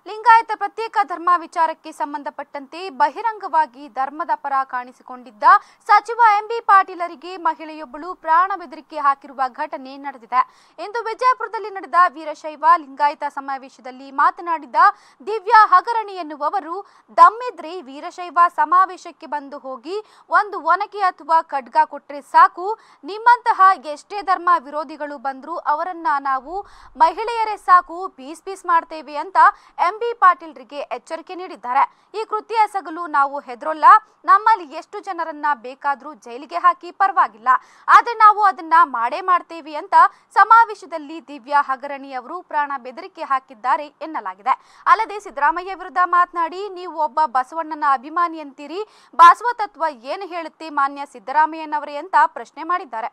ಲಿಂಗಾಯತ ಪ್ರತ್ಯೇಕ ಧರ್ಮ ವಿಚಾರಕ್ಕೆ ಸಂಬಂಧಪಟ್ಟಂತೆ ಬಹಿರಂಗವಾಗಿ ಧರ್ಮದ ಪರ ಕಾಣಿಸಿಕೊಂಡಿದ್ದ ಸಚಿವ ಎಂಬಿ ಪಾಟೀಲರಿಗೆ ಮಹಿಳೆಯೊಬ್ಬಳು ಪ್ರಾಣ ಬೆದರಿಕೆ ಹಾಕಿರುವ ಘಟನೆ ನಡೆದಿದೆ ಇಂದು ವಿಜಯಪುರದಲ್ಲಿ ನಡೆದ ವೀರಶೈವ ಲಿಂಗಾಯತ ಸಮಾವೇಶದಲ್ಲಿ ಮಾತನಾಡಿದ ದಿವ್ಯಾ ಹಗರಣಿ ಎನ್ನುವವರು ದಮ್ಮಿದ್ರೆ ವೀರಶೈವ ಸಮಾವೇಶಕ್ಕೆ ಬಂದು ಹೋಗಿ ಒಂದು ಒನಕೆ ಅಥವಾ ಖಡ್ಗ ಕೊಟ್ರೆ ಸಾಕು ನಿಮ್ಮಂತಹ ಎಷ್ಟೇ ಧರ್ಮ ವಿರೋಧಿಗಳು ಬಂದ್ರು ಅವರನ್ನ ನಾವು ಮಹಿಳೆಯರೇ ಸಾಕು ಪೀಸ್ ಪೀಸ್ ಮಾಡ್ತೇವೆ ಅಂತ ಎಂಬಿ ಪಾಟೀಲ್ರಿಗೆ ಎಚ್ಚರಿಕೆ ನೀಡಿದ್ದಾರೆ ಈ ಕೃತ್ಯ ಎಸಗಲು ನಾವು ಹೆದರೋಲ್ಲ ನಮ್ಮಲ್ಲಿ ಎಷ್ಟು ಜನರನ್ನ ಬೇಕಾದ್ರೂ ಜೈಲಿಗೆ ಹಾಕಿ ಪರವಾಗಿಲ್ಲ ಆದ್ರೆ ನಾವು ಅದನ್ನ ಮಾಡೇ ಮಾಡ್ತೇವೆ ಅಂತ ಸಮಾವೇಶದಲ್ಲಿ ದಿವ್ಯಾ ಹಗರಣಿ ಅವರು ಪ್ರಾಣ ಬೆದರಿಕೆ ಹಾಕಿದ್ದಾರೆ ಎನ್ನಲಾಗಿದೆ ಅಲ್ಲದೆ ಸಿದ್ದರಾಮಯ್ಯ ವಿರುದ್ಧ ಮಾತನಾಡಿ ನೀವು ಒಬ್ಬ ಬಸವಣ್ಣನ ಅಭಿಮಾನಿ ಅಂತೀರಿ ಬಸವ ತತ್ವ ಏನು ಹೇಳುತ್ತೆ ಮಾನ್ಯ ಸಿದ್ದರಾಮಯ್ಯನವರೇ ಅಂತ ಪ್ರಶ್ನೆ ಮಾಡಿದ್ದಾರೆ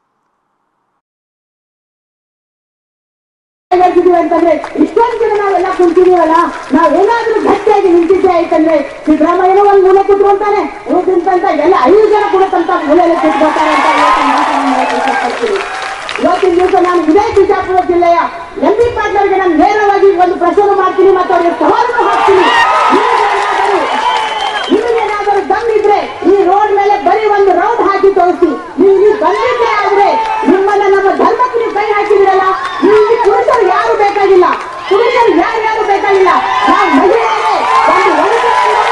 ಹೇಳ್ತಿದೀವಿ ಅಂತಂದ್ರೆ ಇಷ್ಟೊಂದು ಜನ ನಾವೆಲ್ಲ ಕುಂತಿದೀವಲ್ಲ ನಾವೇನಾದ್ರೂ ಗಟ್ಟಿಯಾಗಿ ನಿಂತಿದ್ದೆ ಆಯ್ತಂದ್ರೆ ಸಿದ್ದರಾಮಯ್ಯನೂ ಒಂದ್ ಮೂಲೆ ಕುತ್ಕೊಂತಾನೆ ಉಳಿದಂತ ಎಲ್ಲ ಐದು ಜನ ಕೂಡ ತಂತ ಮೂಲೆಯಲ್ಲಿ ಕುತ್ಕೊತಾರೆ ಅಂತ ಇವತ್ತಿನ ಮಾತನ್ನ ಹೇಳಕ್ಕೆ ಇಷ್ಟಪಡ್ತೀನಿ. ಇವತ್ತಿನ ದಿವಸ ನಾನು ಇದೇ ಬಿಜಾಪುರ ಜಿಲ್ಲೆಯ ಎಂ ಪಿ ಪಾಟೀಲ್ಗೆ ನಾನು ನೇರವಾಗಿ ಒಂದು ಪ್ರಶ್ನೆ ಮಾಡ್ತೀನಿ ಮತ್ತು ಅವರಿಗೆ ಸವಾಲನ್ನು ಹಾಕ್ತೀನಿ ನಿಮಗೇನಾದರೂ ನಿಮಗೇನಾದರೂ ದಮ್ ಇದ್ರೆ ಈ ರೋಡ್ ಮೇಲೆ ಬರೀ ಒಂದು ರೌಂಡ್ ಹಾಕಿ ತೋರಿಸಿ ನೀವು ನೀವು ಬಂದಿದ್ದೆ ಆದ್ರೆ ನಿಮ್ಮನ್ನ ನಮ್ಮ ಧರ್ಮಕ್ಕೆ ನೀವು ಕೈ ಹಾಕಿದಿರಲ್ಲ ನಿಮ್ಗೆ ಪುರುಷರು ಯಾರು ಬೇಕಾಗಿಲ್ಲ ಪುರುಷರು ಯಾರು ಯಾರು ಬೇಕಾಗಿಲ್ಲ ನಾವು ಮಹಿಳೆಯರೇ ಒಂದು ಒಳಿತೆಯನ್ನು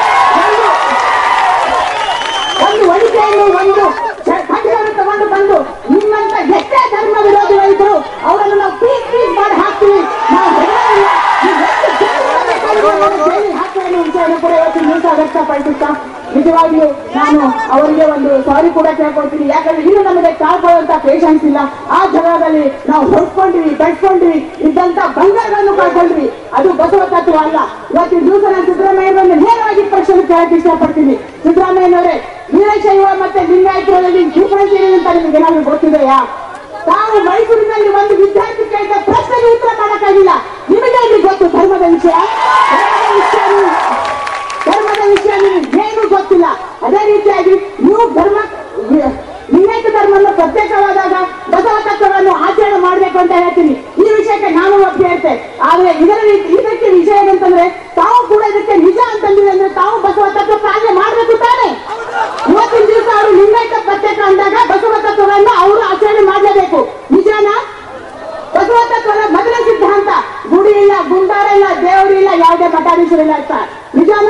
ಒಂದು ಒಂದು ಒಳಿತೆಯನ್ನು ಒಂದು ಖಂಡವನ್ನು ತಗೊಂಡು ಬಂದು ನಿಮ್ಮಂತ ಎಷ್ಟೇ ಧರ್ಮ ವಿರೋಧಿಗಳಿದ್ರು ಅವರನ್ನು ನಾವು ಪೀಸ್ ಪೀಸ್ ಮಾಡಿ ಹಾಕ್ತೀವಿ ನಾವು ಹೆದರೋದಿಲ್ಲ. ನೀವು ಎಷ್ಟು ಜನರನ್ನ ಬೇಕಾದ್ರೂ ಅವರನ್ನು ಜೈಲಿಗೆ ಹಾಕ್ತೀವಿ ಅನ್ನೋ ವಿಷಯವನ್ನು ಕೂಡ ಇವತ್ತಿನ ದಿವಸ ವ್ಯಕ್ತಪಡಿಸುತ್ತಾ ನಿಜವಾಗಿಯೂ ನಾನು ಅವರಿಗೆ ಒಂದು ಸಾರಿ ಕೂಡ ಕೇಳ್ಕೊಳ್ತೀನಿ ಯಾಕಂದ್ರೆ ಇನ್ನು ನಮಗೆ ತಾಳ್ಕೊಳ್ಳುವಂತ ಪೇಷನ್ಸ್ ಇಲ್ಲ ಆ ಜಗದಲ್ಲಿ ನಾವು ಹೊಡ್ಕೊಂಡಿವಿ ಬೆಳ್ಕೊಂಡ್ವಿ ಇದ್ದಂತ ಬಂಗಾರಗಳನ್ನು ಕಳ್ಕೊಂಡ್ವಿ ಅದು ಬಸವ ತತ್ವ ಅಲ್ಲ ಇವತ್ತಿನ ದಿವಸ ನಾನು ಸಿದ್ದರಾಮಯ್ಯನವರನ್ನು ನೇರವಾಗಿ ಪ್ರಶ್ನೆ ಕೇಳಕ್ಕೆ ಇಷ್ಟಪಡ್ತೀನಿ ಸಿದ್ದರಾಮಯ್ಯನವರೇ ವೀರಶೈವ ಮತ್ತೆ ಲಿಂಗಾಯತರಲ್ಲಿ ಡಿಫರೆನ್ಸ್ ಏನಿದೆ ಅಂತ ನಿಮಗೆ ಏನಾದ್ರು ಗೊತ್ತಿದೆಯಾ ತಾವು ಮೈಸೂರಿನಲ್ಲಿ ಒಂದು ವಿದ್ಯಾರ್ಥಿ ಕೇಳಿದ ಪ್ರಶ್ನೆಗೆ ಉತ್ತರ ಮಾಡಕ್ಕಾಗಿಲ್ಲ ನಿಮಗೆ ಅಲ್ಲಿ ಗೊತ್ತು ಧರ್ಮದ ವಿಷಯ ಧರ್ಮದ ವಿಷಯ ನೀವು- ಧರ್ಮದ ವಿಷಯ ನಿಮಗೆ ಏನು ಗೊತ್ತಿಲ್ಲ ಅದೇ ರೀತಿಯಾಗಿ ನೀವು ಧರ್ಮ ಲಿಂಗಾಯತ ಧರ್ಮವನ್ನು ಪ್ರತ್ಯೇಕವಾದಾಗ ಬಸವ ತತ್ವವನ್ನು ಆಚರಣೆ ಮಾಡಬೇಕು ಅಂತ ಹೇಳ್ತೀನಿ ಈ ವಿಷಯಕ್ಕೆ ನಾನು ಒಪ್ಪಿ ಹೇಳ್ತೆ ಆದ್ರೆ ಇದರ ರೀತಿ ಇದಕ್ಕೆ ವಿಷಯ ಏನಂತಂದ್ರೆ ತಾವು ಕೂಡ ಇದಕ್ಕೆ ನಿಜ ಅಂತಂದಿದೆ ಅಂದ್ರೆ ತಾವು ಬಸವ ತತ್ವ ಪಾಲನೆ ಮಾಡಬೇಕು ತಾನೆ ಇವತ್ತಿನ ದಿವಸ ಅವರು ಲಿಂಗಾಯತ ಪ್ರತ್ಯೇಕ ಅಂದಾಗ ಬಸವ ತತ್ವವನ್ನು ಅವರು ಆಚರಣೆ ಮಾಡಲೇಬೇಕು ನಿಜನಾ ಬಸವ ತತ್ವದ ಮೊದಲ ಸಿದ್ಧಾಂತ ಗುಡಿ ಇಲ್ಲ ಗುಂಡಾರ ಇಲ್ಲ ದೇವರು ಇಲ್ಲ ಯಾವುದೇ ಮಠಾಧೀಶರು ಇಲ್ಲ ಅಂತ ನಿಜಾನ